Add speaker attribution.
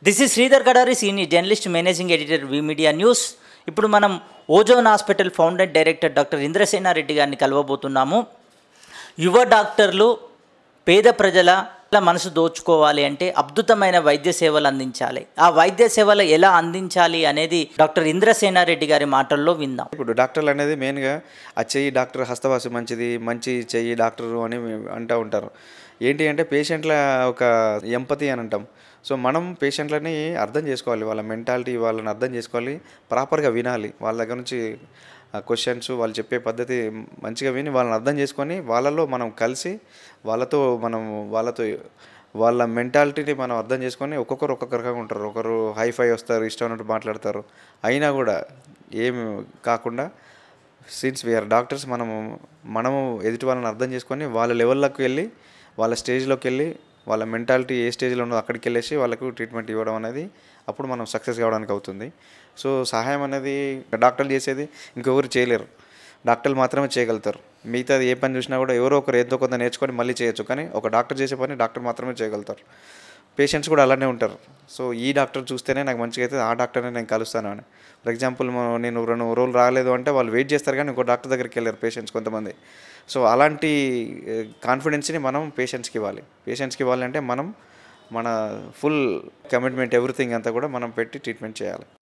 Speaker 1: this is Sridhar Kadari senior journalist managing editor V media news ఇప్పుడు మనం Ozone hospital founder director doctor Indrasenareddy గారిని కలవబోతున్నాము యువ డాక్టర్లు పేద ప్రజల మనసు దోచుకోవాలి అంటే అద్భుతమైన వైద్య సేవలు అందించాలి ఆ వైద్య సేవలు ఎలా అందించాలి అనేది డాక్టర్ ఇంద్రసేనారెడ్డి గారి మాటల్లో విందాం
Speaker 2: ఇప్పుడు డాక్టర్లు అనేది మెయిన్గా ఆ చెయ్యి డాక్టర్ హస్తవాసి మంచిది మంచి చెయ్యి డాక్టరు అని అంటూ ఉంటారు ఏంటి అంటే పేషెంట్ల ఒక ఎంపతి అని అంటాం సో మనం పేషెంట్లని అర్థం చేసుకోవాలి వాళ్ళ మెంటాలిటీ వాళ్ళని అర్థం చేసుకోవాలి ప్రాపర్గా వినాలి వాళ్ళ దగ్గర నుంచి క్వశ్చన్స్ వాళ్ళు చెప్పే పద్ధతి మంచిగా విని వాళ్ళని అర్థం చేసుకొని వాళ్ళలో మనం కలిసి వాళ్ళతో మనం వాళ్ళతో వాళ్ళ మెంటాలిటీని మనం అర్థం చేసుకొని ఒక్కొక్కరు ఒక్కొక్క రకంగా ఉంటారు ఒకరు హైఫై వస్తారు ఇష్టం ఉన్నట్టు మాట్లాడతారు అయినా కూడా ఏమి కాకుండా సిన్స్ వీఆర్ డాక్టర్స్ మనము మనము ఎదుటి వాళ్ళని అర్థం చేసుకొని వాళ్ళ లెవెల్లోకి వెళ్ళి వాళ్ళ స్టేజ్లోకి వెళ్ళి వాళ్ళ మెంటాలిటీ ఏ స్టేజ్లో ఉందో అక్కడికి వెళ్ళేసి వాళ్ళకు ట్రీట్మెంట్ ఇవ్వడం అనేది అప్పుడు మనం సక్సెస్ కావడానికి అవుతుంది సో సహాయం అనేది డాక్టర్లు చేసేది ఇంకెవరు చేయలేరు డాక్టర్లు మాత్రమే చేయగలుగుతారు మిగతాది ఏ పని చూసినా కూడా ఎవరో ఒకరు ఏదో కొంత నేర్చుకొని మళ్ళీ చేయొచ్చు కానీ ఒక డాక్టర్ చేసే పని డాక్టర్ మాత్రమే చేయగలుగుతారు పేషెంట్స్ కూడా అలానే ఉంటారు సో ఈ డాక్టర్ చూస్తేనే నాకు మంచిగా అయితే ఆ డాక్టర్నే నేను కలుస్తాను అని ఫర్ ఎగ్జాంపుల్ నేను రెండు రోజులు రాలేదు అంటే వాళ్ళు వెయిట్ చేస్తారు కానీ ఇంకో డాక్టర్ దగ్గరికి వెళ్ళారు పేషెంట్స్ కొంతమంది సో అలాంటి కాన్ఫిడెన్స్ని మనం పేషెంట్స్కి ఇవ్వాలి పేషెంట్స్కి ఇవ్వాలంటే మనం మన ఫుల్ కమిట్మెంట్ ఎవ్రీథింగ్ అంతా కూడా మనం పెట్టి ట్రీట్మెంట్ చేయాలి